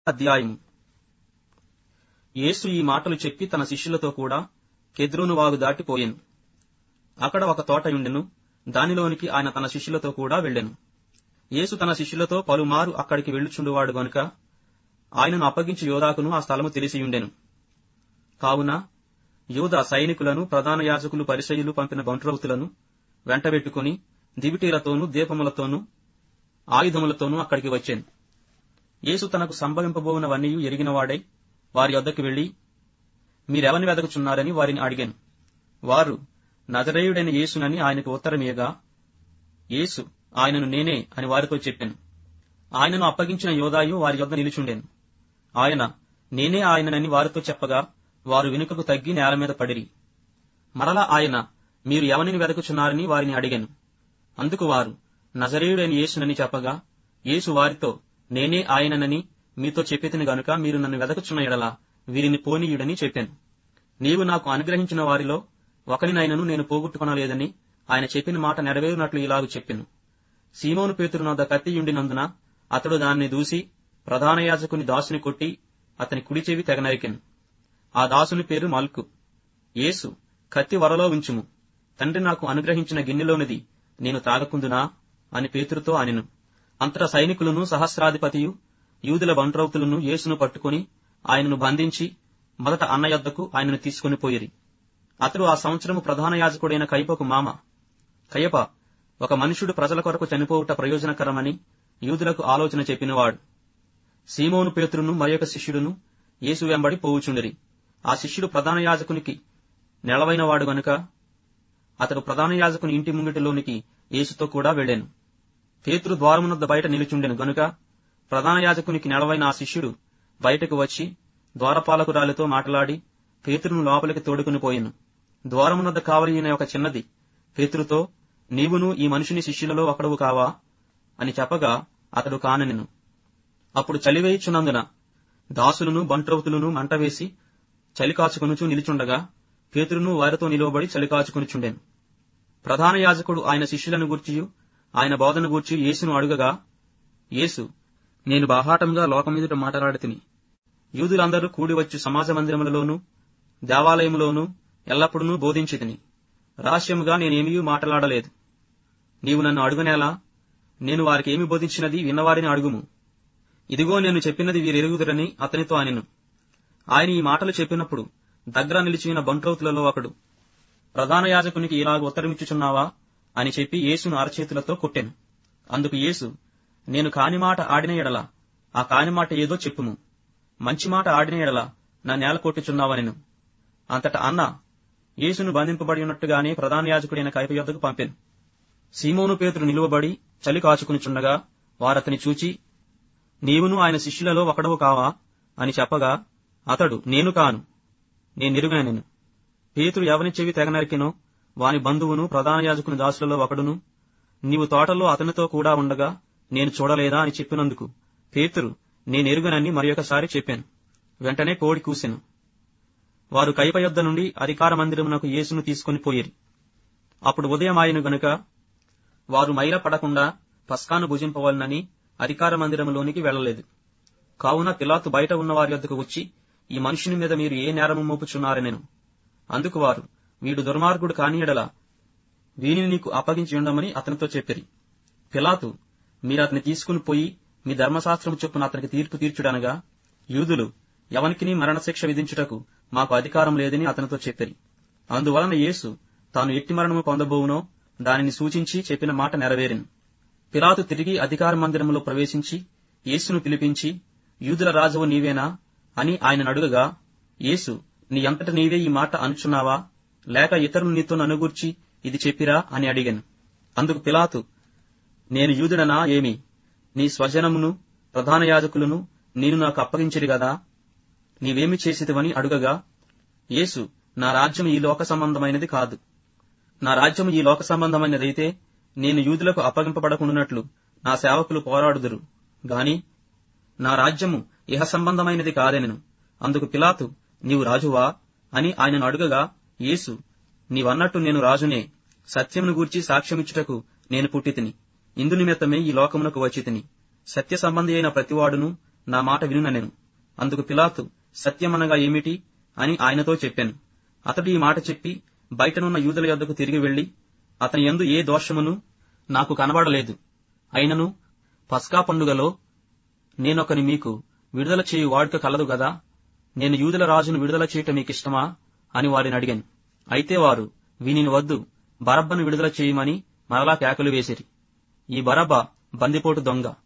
అధ్యాయము యేసు ఈ మాటలు చెప్పి తన శిష్యులతో కూడా కెద్రోను వాగు దాటిపోయెను అక్కడ ఒక తోట ఉండెను దానిలోనికి ఆయన తన శిష్యులతో కూడా వెళ్ళెను యేసు తన శిష్యులతో పలుమారు అక్కడికి వెళ్ళుచుండువాడు గనుక ఆయనను అప్పగించి యోధాకును ఆ స్థలము తెలిసియుండెను కావున యూద సైనికులను ప్రధాన యాజకులు పరిసయులు పంపిన బంట్రౌతులను వెంటబెట్టుకుని దివిటీలతోనూ దీపములతోనూ ఆయుధములతోనూ అక్కడికి వచ్చాను యేసు తనకు సంభవింపబోవునవన్నీ ఎరిగినవాడై వారి వద్దకు వెళ్లి మీరెవని వెదకుచున్నారని వారిని అడిగాను వారు నజరేయుడైన యేసునని ఆయనకు ఉత్తరమీయగా యేసు ఆయనను నేనే అని వారితో చెప్పాను ఆయనను అప్పగించిన యోదాయు వారి వద్ద నిలుచుండెను ఆయన నేనే ఆయననని వారితో చెప్పగా వారు వెనుకకు తగ్గి నేల మీద పడిరి మరలా ఆయన మీరు ఎవరిని వెదకుచున్నారని వారిని అడిగాను అందుకు వారు నజరేయుడైన యేసునని చెప్పగా యేసు వారితో నేనే ఆయననని మీతో చెప్పితిని గనుక మీరు నన్ను వెదకుచున్న ఎడల వీరిని పోనీయుడని చెప్పాను నీవు నాకు అనుగ్రహించిన వారిలో ఒకరినైనను నేను పోగొట్టుకొనలేదని ఆయన చెప్పిన మాట నెరవేరునట్లు ఇలాగు చెప్పెను సీమోను పేతురు నొద్ద కత్తియుండినందున అతడు దాన్ని దూసి ప్రధాన యాజకుని దాసుని కొట్టి అతని కుడి చెవి తెగనరికెను ఆ దాసుని పేరు మల్కు యేసు కత్తి వరలో ఉంచుము తండ్రి నాకు అనుగ్రహించిన గిన్నెలోనిది నేను తాగకుందునా అని పేతురుతో అనెను అంతటా సైనికులను సహస్రాధిపతియు యూదుల బంట్రౌతులను యేసును పట్టుకుని ఆయనను బంధించి మొదట అన్న యొద్దకు ఆయనను తీసుకుని పోయిరి అతడు ఆ సంవత్సరము ప్రధాన యాజకుడైన కైపకు మామ కయప ఒక మనుషుడు ప్రజల కొరకు చనిపోవుట ప్రయోజనకరమని యూదులకు ఆలోచన చెప్పినవాడు సీమోను పేతురును మరొక శిష్యుడును యేసు వెంబడి పోవుచుండిరి ఆ శిష్యుడు ప్రధాన యాజకునికి నెలవైనవాడు గనుక అతడు ప్రధాన యాజకుని ఇంటి ముంగిటిలోనికి యేసుతో కూడా వెళ్ళాను పేతురు ద్వారమునొద్ద బయట నిలుచుండెను గనుక ప్రధాన యాజకునికి నెలవైన ఆ శిష్యుడు బయటకు వచ్చి ద్వారపాలకురాలితో మాట్లాడి పేతురును లోపలికి తోడుకుని పోయాను ద్వారమునొద్ద కావలిన ఒక చిన్నది పేతురుతో నీవును ఈ మనుషుని శిష్యులలో ఒకడవు కావా అని చెప్పగా అతడు కాననెను అప్పుడు చలివేయుచున్నందున దాసులను బంట్రౌతులను మంటవేసి చలి కాచుకొనుచు నిలుచుండగా పేతురును వారితో నిలువబడి చలి కాచుకొనుచుండెను ప్రధాన యాజకుడు ఆయన శిష్యులను గూర్చియు ఆయన బోధన గూర్చి యేసును అడుగగా యేసు నేను బాహాటంగా లోకమీదుట మాట్లాడితిని యూదులందరూ కూడి వచ్చి సమాజ మందిరములలోనూ దేవాలయములోనూ ఎల్లప్పుడూ బోధించితిని రహస్యముగా నేనేమీ మాట్లాడలేదు నీవు నన్ను అడుగునేలా నేను వారికి ఏమి బోధించినది విన్నవారిని అడుగుము ఇదిగో నేను చెప్పినది వీరెరుగుదురని అతనితో అనెను ఆయన ఈ మాటలు చెప్పినప్పుడు దగ్గర నిలిచిన బంట్రౌతులలో ఒకడు ప్రధాన యాజకునికి ఇలాగ ఉత్తరమిచ్చుచున్నావా అని చెప్పి యేసును అరచేతులతో కొట్టెను అందుకు యేసు నేను కాని మాట ఆడిన ఎడల ఆ కాని మాట ఏదో చెప్పుము మంచి మాట ఆడిన ఎడల నా నేల కొట్టుచున్నావనెను అంతట అన్న యేసును బంధింపబడి ఉన్నట్టుగానే ప్రధాన యాజకుడైన కైప యొద్దకు పంపెను సీమోను పేతుడు నిలువబడి చలి కాచుకునిచుండగా వారతని చూచి నీవును ఆయన శిష్యులలో ఒకడవు కావా అని చెప్పగా అతడు నేను కాను నేనెరుగనెను పేతుడు ఎవని చెవి తెగనరికినో వాని బంధువును ప్రధాన యాజకుని దాసులలో ఒకడును నీవు తోటలో అతనితో కూడా ఉండగా నేను చూడలేదా అని చెప్పినందుకు పేతురు నేనెరుగనని మరొకసారి చెప్పాను వెంటనే కోడి కూసెను వారు కైప యొద్ద నుండి అధికార మందిరమునకు యేసును తీసుకుని పోయిరి అప్పుడు ఉదయం ఆయన గనుక వారు మైల పడకుండా పస్కాను భుజింపవలనని అధికార మందిరములోనికి వెళ్లలేదు కావున పిలాతు బయట ఉన్న వారి వద్దకు వచ్చి ఈ మనుషుని మీద మీరు ఏ నేరము మోపుచున్నారనెను అందుకు వారు వీడు దుర్మార్గుడు కానియడలా వీనిని నీకు అప్పగించి ఉండమని అతనితో చెప్పిరి పిలాతు మీరు అతని తీసుకుని పోయి మీ ధర్మశాస్త్రము చొప్పున అతనికి తీర్పు తీర్చుడనగా యూదులు ఎవనికిని మరణశిక్ష విధించుటకు మాకు అధికారం లేదని అతనితో చెప్పిరి అందువలన యేసు తాను ఎట్టి మరణము పొందబోవునో దానిని సూచించి చెప్పిన మాట నెరవేరిను పిలాతు తిరిగి అధికార మందిరంలో ప్రవేశించి యేసును పిలిపించి యూదుల రాజువు నీవేనా అని ఆయన అడుగగా యేసు నీ అంతట నీవే ఈ మాట అనుచున్నావా లేక ఇతరులు నీతో ననుగూర్చి ఇది చెప్పిరా అని అడిగాను అందుకు పిలాతు నేను యూదుడనా ఏమి నీ స్వజనమును ప్రధాన యాజకులను నేను నాకు అప్పగించిరి గదా నీవేమి చేసిదివని అడుగగా యేసు నా రాజ్యం ఈ లోక సంబంధమైనది కాదు నా రాజ్యం ఈ లోక సంబంధమైనదైతే నేను యూదులకు అప్పగింపబడకుండానట్లు నా సేవకులు పోరాడుదురు గాని నా రాజ్యము ఇహ సంబంధమైనది కాదెనెను అందుకు పిలాతు నీవు రాజువా అని ఆయనను అడుగగా యేసు నీవన్నట్టు నేను రాజునే సత్యమును గూర్చి సాక్ష్యమిచ్చుటకు నేను పుట్టితిని ఇందు నిమిత్తమే ఈ లోకమునకు వచ్చి తిని సత్య సంబంధి అయిన ప్రతివాడును నా మాట వినుననెను అందుకు పిలాతు సత్యమనగా ఏమిటి అని ఆయనతో చెప్పాను అతడు ఈ మాట చెప్పి బయటనున్న యూదుల యొద్దకు తిరిగి వెళ్లి అతని యందు ఏ దోషమును నాకు కనబడలేదు అయినను పస్కా పండుగలో నేనొకని మీకు విడుదల చేయు వాడుక కలదు గదా నేను యూదుల రాజును విడుదల చేయటం మీకిష్టమా అని వారిని అడిగాను అయితే వారు వీనిని వద్దు బరబ్బను విడుదల చేయమని మరలా కేకలు వేసిరి ఈ బరబ్బ బందిపోటు దొంగ